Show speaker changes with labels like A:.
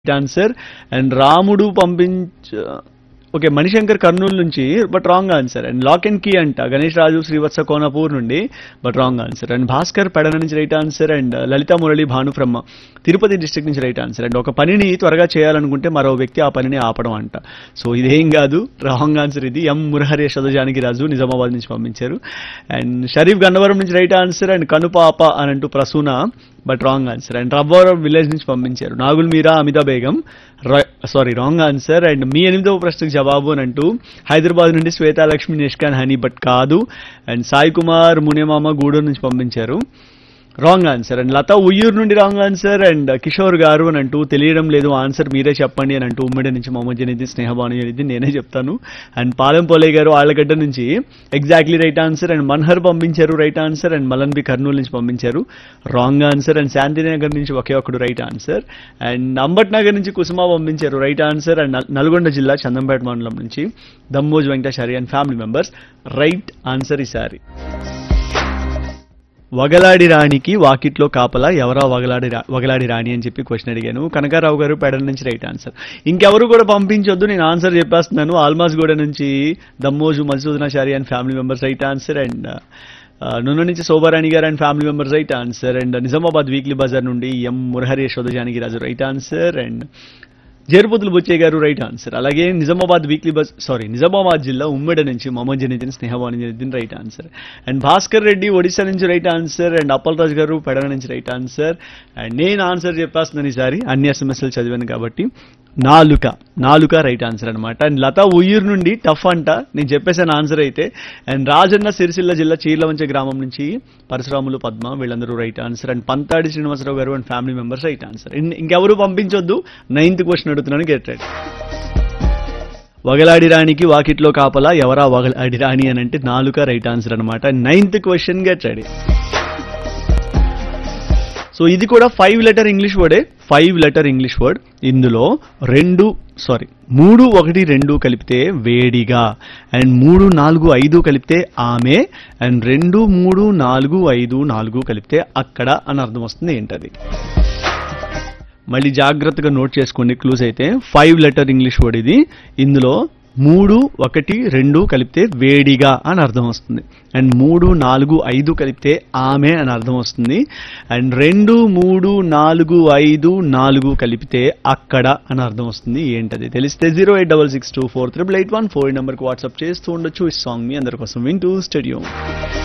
A: answer and రాముడు పంపించ okay Manishankar Kurnool నుంచి but wrong answer and lock and key అంట గణేష్ రాజు శ్రీవత్స కోనపూర్ నుండి but wrong answer and Bhaskar Pedana నుంచి right answer and Lalitha Murali Bhanu Brahma Tirupati district నుంచి రైట్ ఆన్సర్ అండ్ ఒక పనిని త్వరగా చేయాలనుకుంటే మరో వ్యక్తి ఆ పనిని ఆపడం అంట సో ఇదేం కాదు రాంగ్ ఆన్సర్ ఇది ఎం మురహరి యశోదజానకి రాజు నిజామాబాద్ నుంచి పంపించారు అండ్ షరీఫ్ గన్నవరం నుంచి రైట్ ఆన్సర్ అండ్ కనుపాప అని అంటూ Prasuna but wrong answer and Ravvavaram village నుంచి పంపించారు Nagul Meera Amitha Begum sorry wrong answer and మీ ఎనిమిదవ ప్రశ్నకు జవాబు అని అంటూ హైదరాబాద్ నుండి శ్వేతాలక్ష్మి నిష్కాన్ హనీ బట్ కాదు అండ్ సాయి కుమార్ మునిమామ గూడూరు నుంచి పంపించారు wrong answer and Latha Uyyuru నుండి రాంగ్ ఆన్సర్ అండ్ కిషోర్ గారు అని అంటూ తెలియడం లేదు ఆన్సర్ మీరే చెప్పండి అని అంటూ ఉమ్మడి నుంచి మొహమ్మద్ జనీది స్నేహబాను జనీది నేనే చెప్తాను అండ్ పాలెం పోలే గారు ఆళ్ళగడ్డ నుంచి exactly right answer and Manhar పంపించారు right answer and Malan B Kurnool నుంచి పంపించారు రాంగ్ ఆన్సర్ అండ్ శాంతినగర్ నుంచి ఒకే ఒక్కడు right answer and Ambat Nagar నుంచి కుసుమ పంపించారు రైట్ ఆన్సర్ అండ్ నల్- నల్గొండ జిల్లా చందంపేట మండలం నుంచి Dammoj Venkatachari and family members right answer ఈసారి వగలాడి రాణికి వాకిట్లో కాపలా ఎవరా వగలాడి రా- వగలాడి రాణి అని చెప్పి క్వశ్చన్ అడిగాను కనకారావు గారు పెడల నుంచి రైట్ ఆన్సర్ ఇంకెవరు కూడా పంపించొద్దు నేను ఆన్సర్ చెప్పేస్తున్నాను ఆల్మాస్ గూడ నుంచి Dammoju Madhusudanachari and family members right answer and నూనె నుంచి శోభారాణి గారు and family members right answer and Nizamabad weekly బజార్ నుండి M Murahari Yashoda Janaki Raju right answer and Jeruputhulu Buchaiah గారు రైట్ ఆన్సర్ అలాగే Nizamabad weekly bus sorry Nizamabad జిల్లా ఉమ్మడి నుంచి Mohammed Janidin Snehavani Janidin right answer and Bhaskar Reddy Odisha నుంచి right answer and Appal Raju గారు పెడన నుంచి రైట్ ఆన్సర్ అండ్ నేను ఆన్సర్ చెప్పేస్తున్నాను ఈసారి అన్ని ఎస్ఎంఎస్లు చదివాను కాబట్టి నాలుక నాలుక రైట్ ఆన్సర్ అనమాట అండ్ లతా ఉయ్యూరు నుండి టఫ్ అంట నేను చెప్పేసాను ఆన్సర్ అయితే అండ్ రాజన్న సిరిసిల్ల జిల్లా చీర్లవంచ గ్రామం నుంచి పరశురాములు పద్మ వీళ్ళందరూ right answer and Pantadi Srinivasarao గారు and family members right answer ఇంకెవరు పంపించొద్దు నైన్త్ క్వశ్చన్ అడుగుతున్నాను గెట్ రైట్ వగలాడి రాణికి వాకిట్లో కాపలా ఎవరా వగలాడి రాణి అని అంటే నాలుక రైట్ ఆన్సర్ అనమాట ninth question get ready so ఇది కూడా ఫైవ్ లెటర్ ఇంగ్లీష్ వర్డే ఫైవ్ లెటర్ ఇంగ్లీష్ వర్డ్ ఇందులో రెండు సారీ మూడు ఒకటి రెండు కలిపితే వేడిగా అండ్ మూడు నాలుగు ఐదు కలిపితే ఆమె అండ్ రెండు మూడు నాలుగు ఐదు నాలుగు కలిపితే అక్కడ అని అర్థం వస్తుంది ఏంటది మళ్ళీ జాగ్రత్తగా నోట్ చేసుకోండి క్లూస్ అయితే ఫైవ్ లెటర్ ఇంగ్లీష్ వర్డ్ ఇది ఇందులో మూడు ఒకటి రెండు కలిపితే వేడిగా అని అర్థం వస్తుంది అండ్ మూడు నాలుగు ఐదు కలిపితే ఆమె అని అర్థం వస్తుంది అండ్ రెండు మూడు నాలుగు ఐదు నాలుగు కలిపితే అక్కడ అని అర్థం వస్తుంది ఏంటది తెలిస్తే zero eight double six two four triple eight one four నెంబర్కి వాట్సాప్ చేస్తూ ఉండొచ్చు ఈ సాంగ్ మీ అందరి కోసం వింటూ స్టేడియం